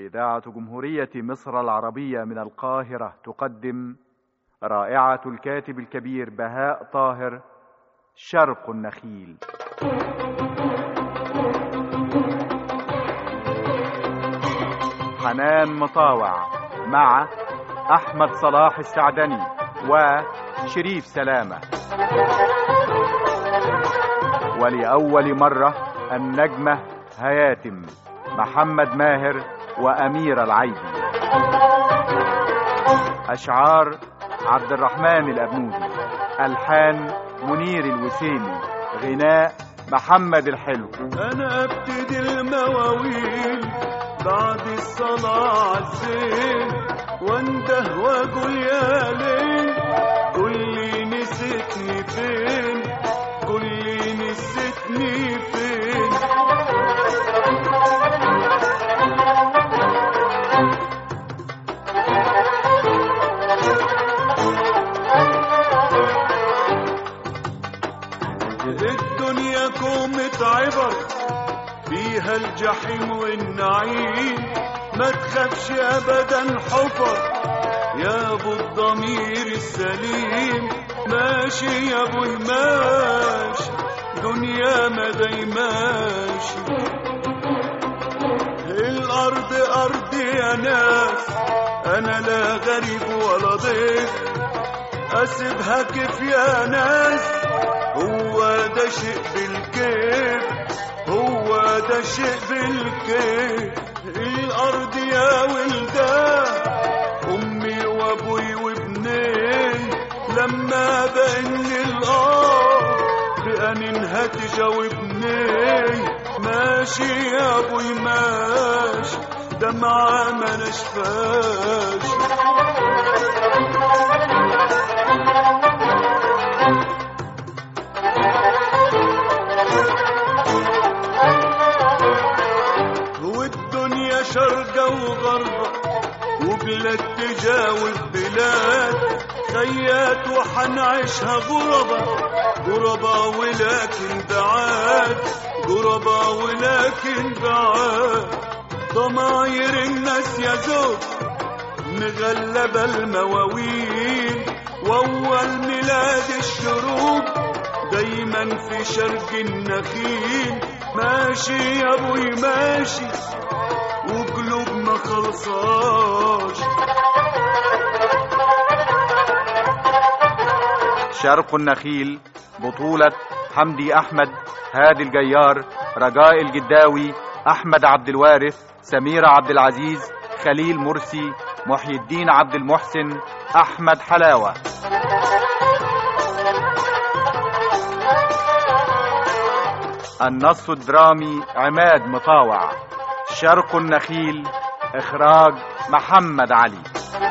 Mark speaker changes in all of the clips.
Speaker 1: إذاعة جمهورية مصر العربية من القاهرة تقدم رائعة الكاتب الكبير بهاء طاهر شرق النخيل حنان مطاوع مع أحمد صلاح السعدني وشريف سلامة ولأول مرة النجمة هياتم محمد ماهر وأمير العيدي أشعار عبد الرحمن الأبنودي ألحان منير الوسيمي غناء محمد الحلو
Speaker 2: انا ابتدي المواويل بعد الصلاة عالزين وانده واقول يا ليل كل نسيتني فين كل نسيتني فين الدنيا كومة عبر فيها الجحيم والنعيم ما تخافش ابدا حفر يا ابو الضمير السليم ماشي يا ابو الماشي دنيا ما دايماشي الارض ارض يا ناس انا لا غريب ولا ضيف اسيبها كيف يا ناس هو ده شيء بالكيف هو ده شيء بالكيف الارض يا ولدان امي وابوي وابنين لما بان الارض بأنينها تجاوبني ماشي يا ابوي ماشي دمعة ما نشفاش والدنيا شرقة وغربة وبلاد تجاوب بلاد خيات وحنعيشها غربة غربة ولكن بعاد غربة ولكن بعاد ضماير الناس يا زوج مغلبة المواويل وأول ميلاد الشروق دايما في شرق النخيل ماشي يا ابوي ماشي وقلوبنا خلصاش
Speaker 1: شرق النخيل بطولة حمدي أحمد هادي الجيار رجاء الجداوي أحمد عبد الوارث سميرة عبد العزيز خليل مرسي محي الدين عبد المحسن أحمد حلاوة النص الدرامي عماد مطاوع شرق النخيل إخراج محمد علي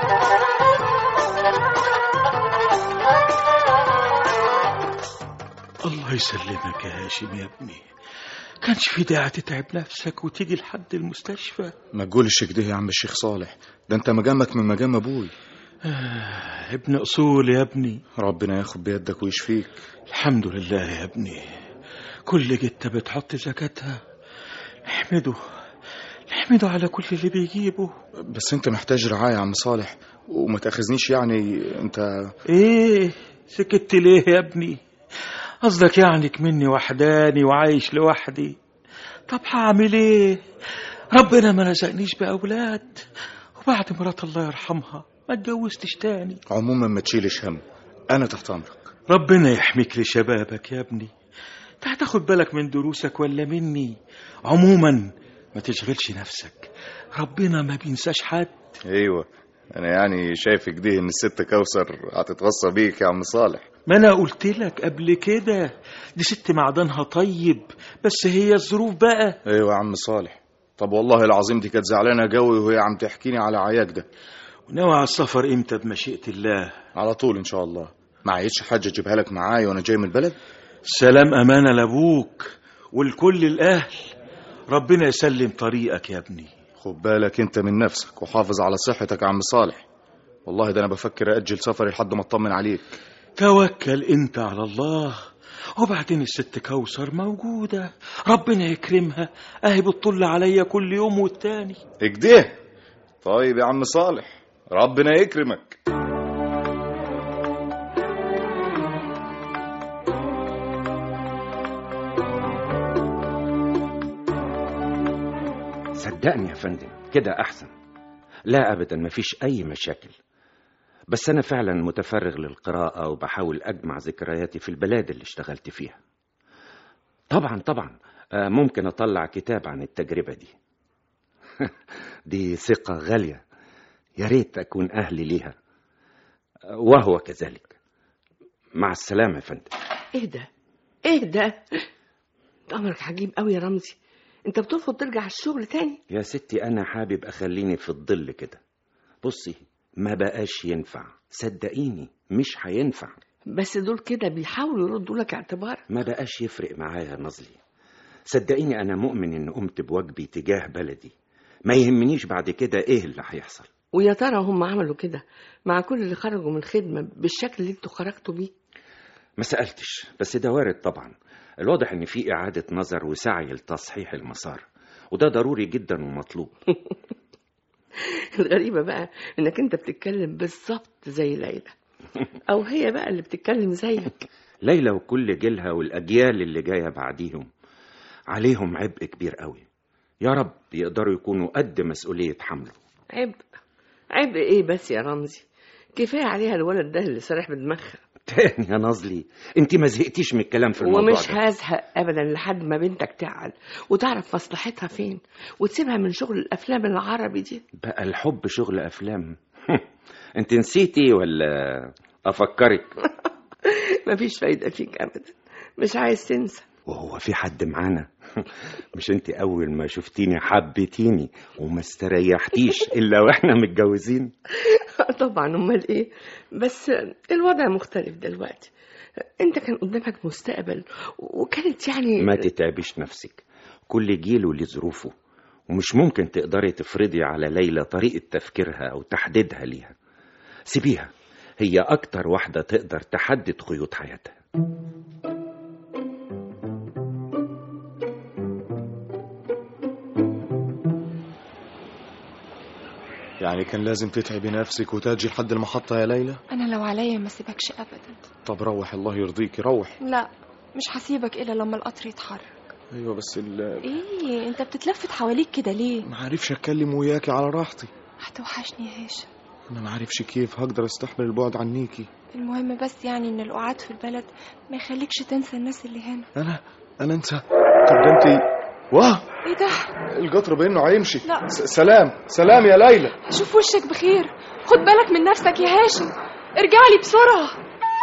Speaker 3: الله يسلمك يا هاشم يا ابني كانش في داعي تتعب نفسك وتيجي لحد المستشفى
Speaker 4: ما تقولش كده يا عم الشيخ صالح ده انت مجامك من مجام ابوي
Speaker 3: آه ابن اصول يا ابني
Speaker 4: ربنا ياخد بيدك ويشفيك
Speaker 3: الحمد لله يا ابني كل جتة بتحط زكاتها نحمده نحمده على كل اللي بيجيبه
Speaker 4: بس انت محتاج رعاية يا عم صالح وما تاخذنيش يعني انت
Speaker 3: ايه سكت ليه يا ابني قصدك يعني مني وحداني وعايش لوحدي طب هعمل ايه ربنا ما رزقنيش باولاد وبعد مرات الله يرحمها ما اتجوزتش تاني
Speaker 4: عموما ما تشيلش هم انا تحت امرك
Speaker 3: ربنا يحميك لشبابك يا ابني انت هتاخد بالك من دروسك ولا مني عموما ما تشغلش نفسك ربنا ما بينساش حد
Speaker 4: ايوه انا يعني شايفك دي ان الست كوثر هتتغصى بيك يا عم صالح
Speaker 3: ما انا قلت لك قبل كده دي ست معدنها طيب بس هي الظروف بقى
Speaker 4: ايوه يا عم صالح طب والله العظيم دي كانت زعلانه قوي وهي عم تحكيني على عياك ده
Speaker 3: وناوي على السفر امتى بمشيئة الله
Speaker 4: على طول ان شاء الله معيش حاجه اجيبها لك معايا وانا جاي من البلد
Speaker 3: سلام امانة لابوك ولكل الاهل ربنا يسلم طريقك يا ابني
Speaker 4: خد بالك انت من نفسك وحافظ على صحتك يا عم صالح والله ده انا بفكر اجل سفري لحد ما اطمن عليك
Speaker 3: توكل انت على الله وبعدين الست كوثر موجودة ربنا يكرمها اهي بتطل عليا كل يوم والتاني
Speaker 4: اكده طيب يا عم صالح ربنا يكرمك
Speaker 5: صدقني يا فندم كده أحسن لا أبدا مفيش أي مشاكل بس أنا فعلا متفرغ للقراءة وبحاول أجمع ذكرياتي في البلاد اللي اشتغلت فيها طبعا طبعا آه، ممكن أطلع كتاب عن التجربة دي دي ثقة غالية يا ريت أكون أهلي ليها آه، وهو كذلك مع السلامة يا فندم
Speaker 6: ايه ده ايه ده ده امرك عجيب قوي يا رمزي انت بترفض ترجع الشغل تاني
Speaker 5: يا ستي أنا حابب أخليني في الظل كده بصي ما بقاش ينفع صدقيني مش هينفع
Speaker 6: بس دول كده بيحاولوا يردوا لك اعتبار
Speaker 5: ما بقاش يفرق معايا يا نظلي صدقيني أنا مؤمن إن قمت بواجبي تجاه بلدي ما يهمنيش بعد كده إيه اللي هيحصل
Speaker 6: ويا ترى هم عملوا كده مع كل اللي خرجوا من الخدمة بالشكل اللي انتوا خرجتوا بيه
Speaker 5: ما سألتش بس ده وارد طبعا الواضح إن في إعادة نظر وسعي لتصحيح المسار وده ضروري جدا ومطلوب
Speaker 6: الغريبة بقى انك انت بتتكلم بالظبط زي ليلى او هي بقى اللي بتتكلم زيك
Speaker 5: ليلى وكل جيلها والأجيال اللي جاية بعديهم عليهم عبء كبير قوي يا رب يقدروا يكونوا قد مسؤولية حمله
Speaker 6: عبء عبء ايه بس يا رمزي كفاية عليها الولد ده اللي سارح بدماغها
Speaker 5: تاني يا نظلي انت ما زهقتيش من الكلام في الموضوع
Speaker 6: ومش
Speaker 5: ده
Speaker 6: هزهق ابدا لحد ما بنتك تعقل وتعرف مصلحتها فين وتسيبها من شغل الافلام العربي دي
Speaker 5: بقى الحب شغل افلام انت نسيتي ولا افكرك
Speaker 6: مفيش فايدة فيك ابدا مش عايز تنسى
Speaker 5: وهو في حد معانا مش انت اول ما شفتيني حبيتيني وما استريحتيش الا واحنا متجوزين
Speaker 6: طبعا امال ايه بس الوضع مختلف دلوقتي انت كان قدامك مستقبل وكانت يعني
Speaker 5: ما تتعبيش نفسك كل جيل وليه ظروفه ومش ممكن تقدري تفرضي على ليلى طريقة تفكيرها أو تحديدها ليها سيبيها هي أكتر واحدة تقدر تحدد قيود حياتها
Speaker 4: يعني كان لازم تتعبي نفسك وتاجي لحد المحطة يا ليلى
Speaker 7: انا لو عليا ما سيبكش ابدا
Speaker 4: طب روح الله يرضيكي روح
Speaker 7: لا مش هسيبك الا لما القطر يتحرك
Speaker 4: ايوه بس ال...
Speaker 7: ايه انت بتتلفت حواليك كده ليه
Speaker 4: ما عارفش اتكلم وياكي على راحتي
Speaker 7: هتوحشني يا هاشم
Speaker 4: انا ما عارفش كيف هقدر استحمل البعد عنيكي
Speaker 7: المهم بس يعني ان القعاد في البلد ما يخليكش تنسى الناس اللي هنا
Speaker 4: انا انا انسى طب ده انت واه
Speaker 7: ايه ده
Speaker 4: القطر بانه هيمشي
Speaker 7: لا.
Speaker 4: س- سلام سلام يا ليلى
Speaker 7: شوف وشك بخير خد بالك من نفسك يا هاشم ارجع لي بسرعه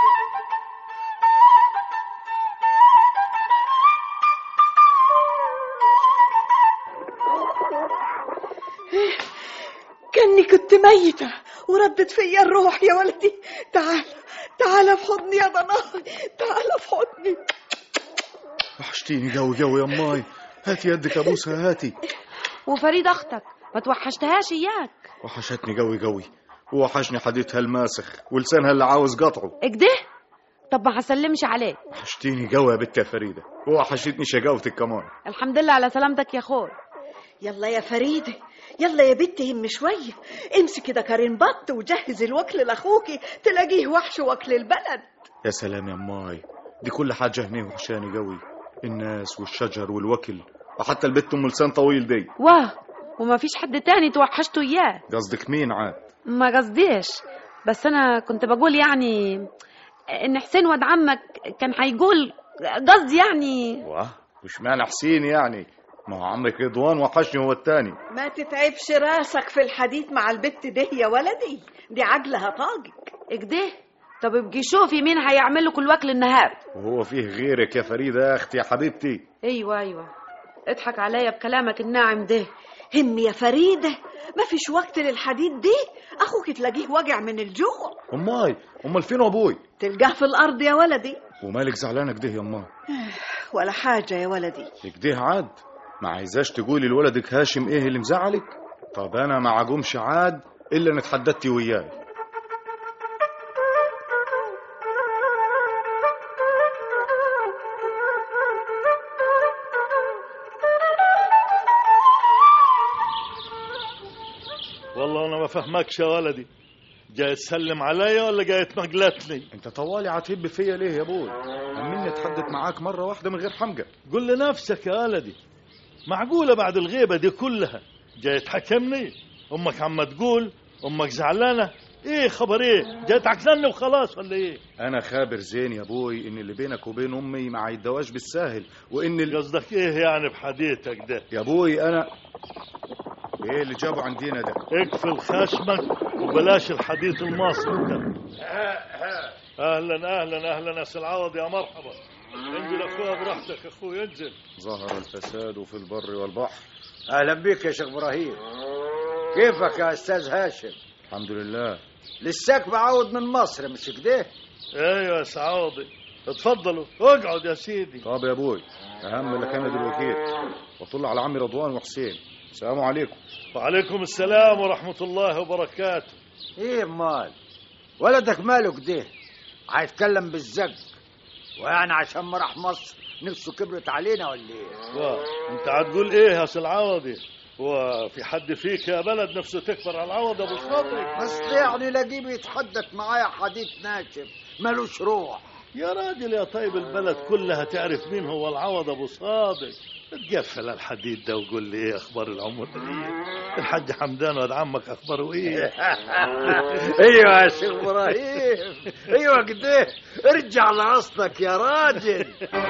Speaker 8: كاني كنت ميتة وردت فيا الروح يا ولدي تعال تعال في حضني يا ضناي تعال في حضني
Speaker 4: وحشتيني قوي قوي يا اماي هاتي يدك ابوسها هاتي
Speaker 9: وفريد اختك ما توحشتهاش اياك
Speaker 4: وحشتني قوي قوي ووحشني حديثها الماسخ ولسانها اللي عاوز قطعه
Speaker 9: اكده طب ما هسلمش عليك
Speaker 4: وحشتيني قوي يا بنت يا فريده ووحشتني شقاوتك كمان
Speaker 9: الحمد لله على سلامتك يا اخوي
Speaker 8: يلا يا فريدة يلا يا بنتي هم شوية امسكي ده كارين بط وجهزي الوكل لاخوكي تلاقيه وحش وكل البلد
Speaker 4: يا سلام يا اماي دي كل حاجه هنا وحشاني قوي الناس والشجر والوكل وحتى البت ام لسان طويل دي
Speaker 9: واه وما فيش حد تاني توحشته اياه
Speaker 4: قصدك مين عاد
Speaker 9: ما قصديش بس انا كنت بقول يعني ان حسين واد عمك كان هيقول قصدي يعني
Speaker 4: واه وش معنى حسين يعني ما هو عمك رضوان وحشني هو التاني
Speaker 8: ما تتعبش راسك في الحديث مع البت دي يا ولدي دي عجلها طاقك
Speaker 9: اكده طب ابقي شوفي مين هيعمل لكم الوكل النهار
Speaker 4: وهو فيه غيرك يا فريده يا اختي يا حبيبتي
Speaker 9: ايوه ايوه اضحك عليا بكلامك الناعم ده
Speaker 8: هم يا فريدة ما فيش وقت للحديث دي اخوك تلاقيه وجع من الجوع
Speaker 4: اماي امال فين ابوي
Speaker 8: تلقاه في الارض يا ولدي
Speaker 4: ومالك زعلانه كده يا اماي
Speaker 8: ولا حاجة يا ولدي
Speaker 4: كده عاد ما عايزاش تقولي لولدك هاشم ايه اللي مزعلك طب انا ما عجومش عاد الا ان اتحددتي وياي
Speaker 10: والله انا ما فهمكش يا ولدي جاي تسلم عليا ولا جاي تمجلتني
Speaker 4: انت طوالي عتيب فيا ليه يا ابوي مني اتحدث معاك مره واحده من غير حمجه
Speaker 10: قول لنفسك يا ولدي معقوله بعد الغيبه دي كلها جاي تحكمني امك عم تقول امك زعلانه ايه خبر ايه جاي تعكسني وخلاص ولا ايه
Speaker 4: انا خابر زين يا ابوي ان اللي بينك وبين امي ما عيدواش بالساهل وان ال...
Speaker 10: قصدك ايه يعني بحديثك ده
Speaker 4: يا ابوي انا ايه اللي جابه عندنا ده
Speaker 10: اقفل خشمك وبلاش الحديث الماصر ده اهلا اهلا اهلا يا سي العوض يا مرحبا انزل اخويا براحتك اخوي انزل
Speaker 4: ظهر الفساد في البر والبحر
Speaker 11: اهلا بك يا شيخ ابراهيم كيفك يا استاذ هاشم
Speaker 4: الحمد لله
Speaker 11: لساك معود من مصر مش كده
Speaker 10: ايوه يا سعوضي اتفضلوا اقعد يا سيدي
Speaker 4: طب يا ابوي اهم لك انا الوكيل وطل على عمي رضوان وحسين السلام عليكم
Speaker 10: وعليكم السلام ورحمة الله وبركاته
Speaker 11: ايه مال ولدك ماله كده هيتكلم بالزق ويعني عشان ما راح مصر نفسه كبرت علينا ولا ايه
Speaker 10: وا انت هتقول ايه يا سي العوضي وفي حد فيك يا بلد نفسه تكبر على العوض ابو صدري
Speaker 11: بس يعني لاقيه بيتحدث معايا حديث ناشف ملوش روح
Speaker 10: يا راجل يا طيب البلد كلها تعرف مين هو العوض ابو صادق تقفل الحديد ده وقول لي ايه اخبار العمر الحاج حمدان ولد عمك اخباره ايه
Speaker 11: ايوه يا شيخ ابراهيم ايوه كده ارجع لاصلك يا راجل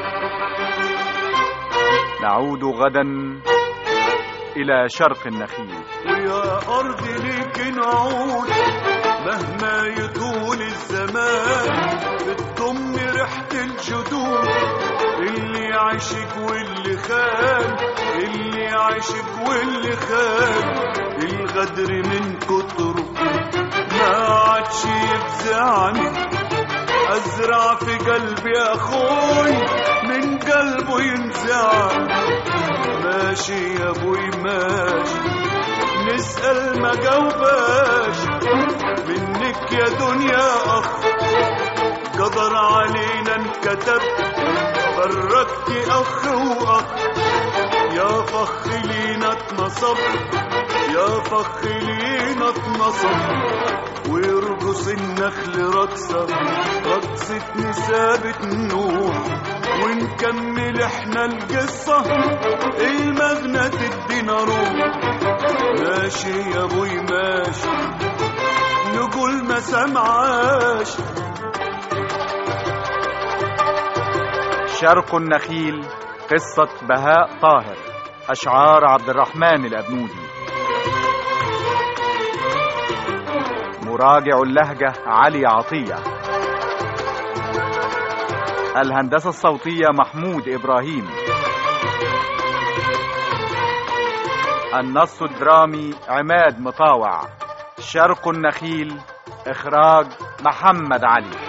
Speaker 1: نعود غدا إلى شرق النخيل
Speaker 2: ويا أرض ليك نعود مهما يطول الزمان بتضم ريحة الجدود اللي عاشق واللي خان اللي عاشق واللي خان الغدر من كتره ما عادش يفزعني أزرع في قلبي أخوي من قلبه ينزع ماشي يا أبوي ماشي نسأل ما جاوباش منك يا دنيا أخ قدر علينا انكتب فرقت أخ وأخ يا فخ لينا اتنصب يا فخ لينا اتنصب ويرقص النخل رقصة رقصة نسابة نوح ونكمل احنا القصة المغنى تدينا روح ماشي يا ابوي ماشي نقول ما سمعاش
Speaker 1: شرق النخيل قصة بهاء طاهر أشعار عبد الرحمن الأبنودي مراجع اللهجة علي عطية الهندسة الصوتية محمود إبراهيم النص الدرامي عماد مطاوع شرق النخيل إخراج محمد علي